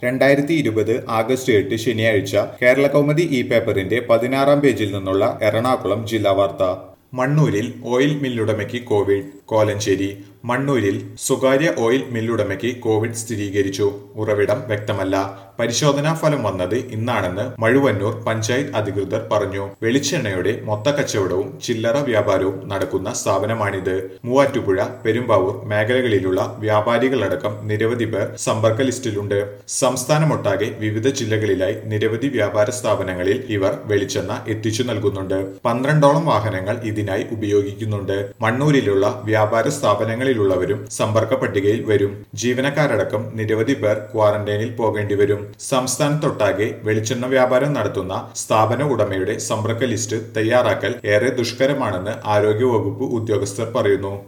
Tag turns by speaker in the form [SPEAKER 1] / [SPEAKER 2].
[SPEAKER 1] രണ്ടായിരത്തി ഇരുപത് ആഗസ്റ്റ് എട്ട് ശനിയാഴ്ച കേരള കൗമുദി ഇ പേപ്പറിന്റെ പതിനാറാം പേജിൽ നിന്നുള്ള എറണാകുളം ജില്ലാ വാർത്ത മണ്ണൂരിൽ ഓയിൽ മില്ലുടമയ്ക്ക് കോവിഡ് കോലഞ്ചേരി മണ്ണൂരിൽ സ്വകാര്യ ഓയിൽ മില്ലുടമയ്ക്ക് കോവിഡ് സ്ഥിരീകരിച്ചു ഉറവിടം വ്യക്തമല്ല പരിശോധനാ ഫലം വന്നത് ഇന്നാണെന്ന് മഴുവന്നൂർ പഞ്ചായത്ത് അധികൃതർ പറഞ്ഞു വെളിച്ചെണ്ണയുടെ മൊത്ത കച്ചവടവും ചില്ലറ വ്യാപാരവും നടക്കുന്ന സ്ഥാപനമാണിത് മൂവാറ്റുപുഴ പെരുമ്പാവൂർ മേഖലകളിലുള്ള വ്യാപാരികളടക്കം നിരവധി പേർ സമ്പർക്ക ലിസ്റ്റിലുണ്ട് സംസ്ഥാനമൊട്ടാകെ വിവിധ ജില്ലകളിലായി നിരവധി വ്യാപാര സ്ഥാപനങ്ങളിൽ ഇവർ വെളിച്ചെണ്ണ എത്തിച്ചു നൽകുന്നുണ്ട് പന്ത്രണ്ടോളം വാഹനങ്ങൾ ഇതിനായി ഉപയോഗിക്കുന്നുണ്ട് മണ്ണൂരിലുള്ള വ്യാപാര സ്ഥാപനങ്ങളിലുള്ളവരും സമ്പർക്ക പട്ടികയിൽ വരും ജീവനക്കാരടക്കം നിരവധി പേർ ക്വാറന്റൈനിൽ പോകേണ്ടി വരും സംസ്ഥാനത്തൊട്ടാകെ വെളിച്ചെണ്ണ വ്യാപാരം നടത്തുന്ന സ്ഥാപന ഉടമയുടെ സമ്പർക്ക ലിസ്റ്റ് തയ്യാറാക്കൽ ഏറെ ദുഷ്കരമാണെന്ന് ആരോഗ്യവകുപ്പ് ഉദ്യോഗസ്ഥർ പറയുന്നു